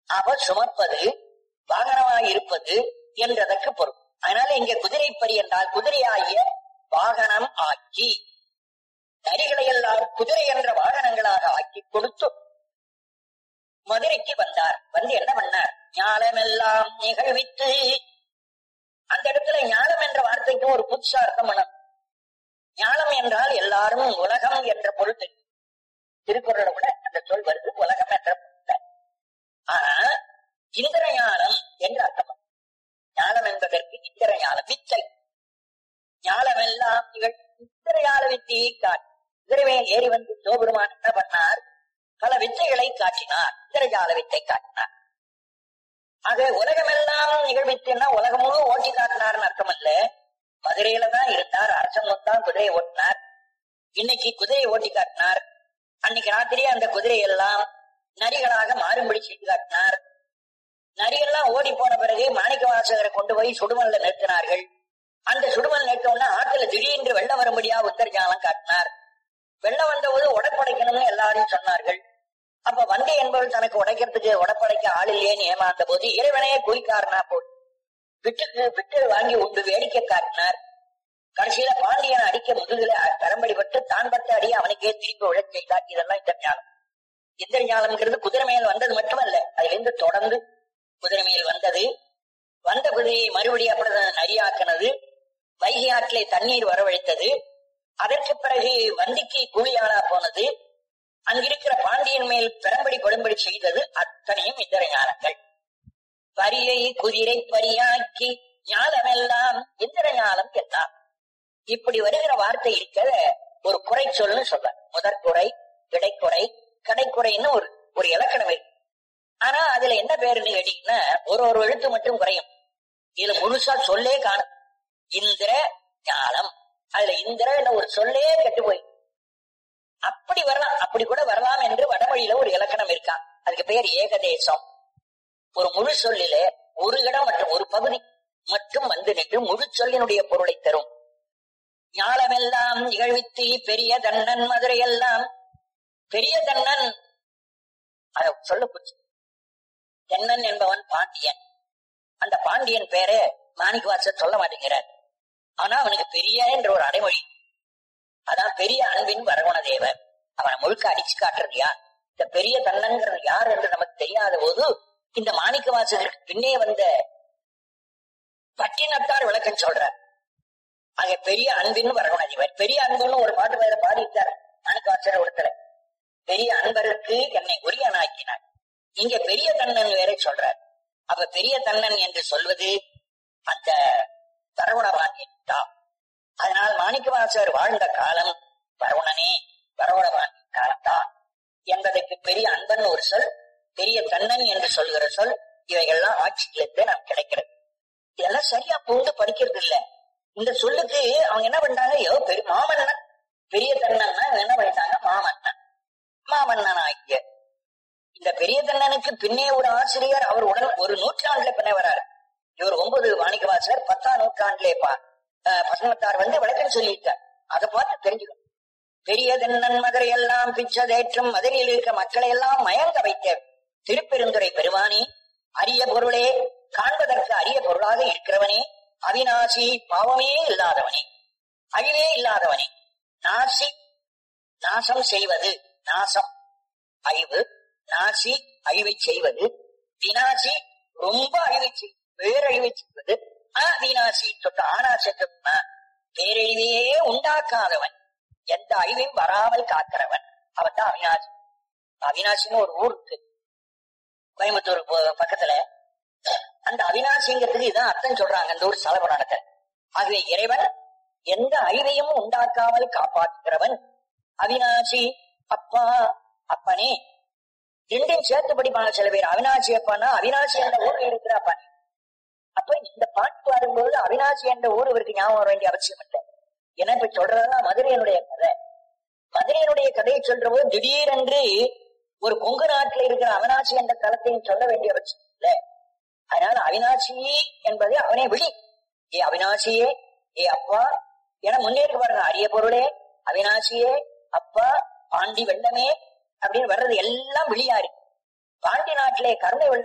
அவ சுமப்பது வாகனமாய் இருப்பது என்றதற்கு பொருள் அதனால இங்க குதிரைப்பரி என்றால் குதிரையாகிய வாகனம் ஆக்கி நரிகளை எல்லாம் குதிரை என்ற வாகனங்களாக ஆக்கி கொடுத்து மதுரைக்கு வந்தார் வந்து என்ன பண்ணார் ஞானமெல்லாம் நிகழ்வித்து அந்த இடத்துல ஞானம் என்ற வார்த்தைக்கு ஒரு புதுசா அர்த்தம் பண்ணணும் ஞானம் என்றால் எல்லாரும் உலகம் என்ற பொருள் தெரியும். திருக்குறளை விட அந்த சொல் வருது உலகம் என்ற பொருள் ஆனா இந்திர ஞானம் என்று அர்த்தம் பண்ணணும். ஞானம் என்பதற்கு இந்திர ஞானம் வித்தை ஞானமெல்லாம் நிகழ் இந்திர ஞான வித்தியை காட்டி குதிரைவே ஏறி வந்து சிவபெருமான் என்ன பண்ணார் பல வித்தைகளை காட்டினார் இந்திரஜால வித்தை காட்டினார் ஆக உலகமெல்லாம் நிகழ்வித்துன்னா உலகம் முழு ஓட்டி காட்டினார்னு அர்த்தம் அல்ல மதுரையில தான் இருந்தார் அரசன் தான் குதிரையை ஓட்டினார் இன்னைக்கு குதிரையை ஓட்டி காட்டினார் அன்னைக்கு ராத்திரியே அந்த குதிரை எல்லாம் நரிகளாக மாறும்படி செய்து காட்டினார் நரியெல்லாம் ஓடி போன பிறகு மாணிக்க வாசகரை கொண்டு போய் சுடுமல்ல நிறுத்தினார்கள் அந்த சுடுமல் நிறுத்தவுடனே ஆத்துல திடீரென்று வெள்ளம் வரும்படியா உத்தரஜாலம் காட்டினார் வெள்ளம் வந்தபோது உடப்படைக்கணும்னு எல்லாரும் சொன்னார்கள் அப்ப வந்தை என்பவள் தனக்கு உடைக்கிறதுக்கு உடப்படைக்க ஆள் இல்லையேன்னு ஏமாந்த போது இறைவனையே குறிக்காரனா போய் விட்டுக்கு விட்டு வாங்கி உண்டு வேடிக்கை காட்டினார் கடைசியில பாண்டியன் அடிக்க முதுகுல தரம்படிப்பட்டு தான் பட்ட அடி அவனுக்கே திருப்பி உழச் செய்தார் இதெல்லாம் இந்த ஞானம் இந்திர ஞானம்ங்கிறது குதிரை மேல் வந்தது மட்டுமல்ல அதுல இருந்து தொடர்ந்து குதிரை மேல் வந்தது வந்த குதிரையை மறுபடியும் அப்படிதான் நரியாக்கினது வைகை ஆற்றிலே தண்ணீர் வரவழைத்தது அதற்கு பிறகு வந்திக்கு கூலியாளா போனது அங்கிருக்கிற பாண்டியன் மேல் பெரம்படி கொடும்படி செய்தது அத்தனையும் இந்திர ஞானங்கள் பரியை குதிரை பரியாக்கி ஞானமெல்லாம் இந்திர ஞானம் எல்லாம் இப்படி வருகிற வார்த்தை இருக்கிற ஒரு குறை சொல்லுன்னு சொல்ற முதற்குறை இடைக்குறை கடைக்குறைன்னு ஒரு ஒரு இலக்கணம் இருக்கு ஆனா அதுல என்ன பேருன்னு கேட்டீங்கன்னா ஒரு ஒரு எழுத்து மட்டும் குறையும் இதுல முழுசா சொல்லே காணும் இந்திர ஞானம் அதுல இந்திர இல்ல ஒரு சொல்லே கெட்டு போய் அப்படி வரலாம் அப்படி கூட வரலாம் என்று வடமொழியில ஒரு இலக்கணம் இருக்கான் அதுக்கு பெயர் ஏகதேசம் ஒரு முழு சொல்லில ஒரு இடம் மற்றும் ஒரு பகுதி மட்டும் வந்து நின்று முழு சொல்லினுடைய பொருளை தரும் ஞாலமெல்லாம் நிகழ்வித்து பெரிய தன்னன் மதுரை எல்லாம் பெரிய தன்னன் அத சொல்ல போச்சு தென்னன் என்பவன் பாண்டியன் அந்த பாண்டியன் பேரை மாணிக்கவாசர் சொல்ல மாட்டேங்கிறார் ஆனா அவனுக்கு பெரிய என்ற ஒரு அடைமொழி அதான் பெரிய அன்பின் வரகுண தேவர் அவனை முழுக்க அடிச்சு காட்டுறது யார் இந்த பெரிய தன்னங்கிறது யார் என்று நமக்கு தெரியாத போது இந்த மாணிக்க வாசகருக்கு பின்னே வந்த பட்டினத்தார் விளக்கம் சொல்றார் ஆக பெரிய அன்பின் வரகுண தேவர் பெரிய அன்புன்னு ஒரு பாட்டு வேற பாடிட்டார் மாணிக்க வாசகர் ஒருத்தர பெரிய அன்பருக்கு என்னை உரியனாக்கினார் இங்க பெரிய தன்னன் வேற சொல்றார் அப்ப பெரிய தன்னன் என்று சொல்வது அந்த வரகுணவான் தான் அதனால் மாணிக்கவாசகர் வாழ்ந்த காலம் வரவுணனே வரவுணவான் காலம்தான் என்பதற்கு பெரிய அன்பன் ஒரு சொல் பெரிய தன்னன் என்று சொல்கிற சொல் இவைகள்லாம் ஆட்சிகளுக்கு நாம் கிடைக்கிறது இதெல்லாம் சரியா புகுந்து படிக்கிறது இல்ல இந்த சொல்லுக்கு அவங்க என்ன பண்ணிட்டாங்க ஐயோ பெரிய மாமன்னன் பெரிய தன்னன்னா என்ன பண்ணிட்டாங்க மாமன்னன் மாமன்னன் ஆகிய இந்த பெரிய தன்னனுக்கு பின்னே ஒரு ஆசிரியர் அவர் உடன் ஒரு நூற்றாண்டுல பின்ன வராரு இவர் ஒன்பது மாணிக்கவாசகர் பத்தாம் நூற்றாண்டிலே பா பசுமத்தார் வந்து விளக்கம் சொல்லியிருக்கார் அதை பார்த்து தெரிஞ்சுக்கணும் பெரிய தென்னன் மதுரை எல்லாம் பிச்சதேற்றும் மதுரையில் இருக்க மக்களை எல்லாம் மயங்க வைத்த திருப்பெருந்துரை பெருமானி அரிய பொருளே காண்பதற்கு அரிய பொருளாக இருக்கிறவனே அவிநாசி பாவமே இல்லாதவனே அழிவே இல்லாதவனே நாசி நாசம் செய்வது நாசம் அழிவு நாசி அழிவை செய்வது வினாசி ரொம்ப அழிவை செய்வது பேரழிவை செய்வது அவிநாசி தொட்ட ஆனாசத்துமா பேரழிவையே உண்டாக்காதவன் எந்த அழிவையும் வராமல் காக்கிறவன் அவன் தான் அவிநாசி அவிநாசின்னு ஒரு ஊர் இருக்கு கோயம்புத்தூர் ப- பக்கத்துல அந்த அவிநாசிங்கிறதுக்கு இதான் அர்த்தம் சொல்றாங்க அந்த ஊர் ஸ்தல புராணத்தை ஆகவே இறைவன் எந்த அழிவையும் உண்டாக்காமல் காப்பாற்றுகிறவன் அவிநாசி அப்பா அப்பனே ரெண்டையும் சேர்த்து படிப்பாங்க சில பேர் அவிநாசி அப்பான்னா அவிநாசி என்ற ஊர்ல இருக்கிற அப்பா அப்ப இந்த பாட்டு வரும்போது அவிநாசி என்ற ஊர் இவருக்கு ஞாபகம் வர வேண்டிய அவசியம் இல்லை ஏன்னா இப்ப சொல்றதெல்லாம் மதுரையினுடைய கதை மதுரையினுடைய கதையை சொல்ற போது திடீரென்று ஒரு கொங்கு நாட்டில் இருக்கிற அவிநாசி என்ற தலத்தையும் சொல்ல வேண்டிய அவசியம் இல்லை அதனால அவிநாசி என்பது அவனே விழி ஏ அவிநாசியே ஏ அப்பா என முன்னேறி பாருங்க அரிய பொருளே அவிநாசியே அப்பா பாண்டி வெள்ளமே அப்படின்னு வர்றது எல்லாம் விழியாரு பாண்டி நாட்டிலே கருணை வெள்ளம்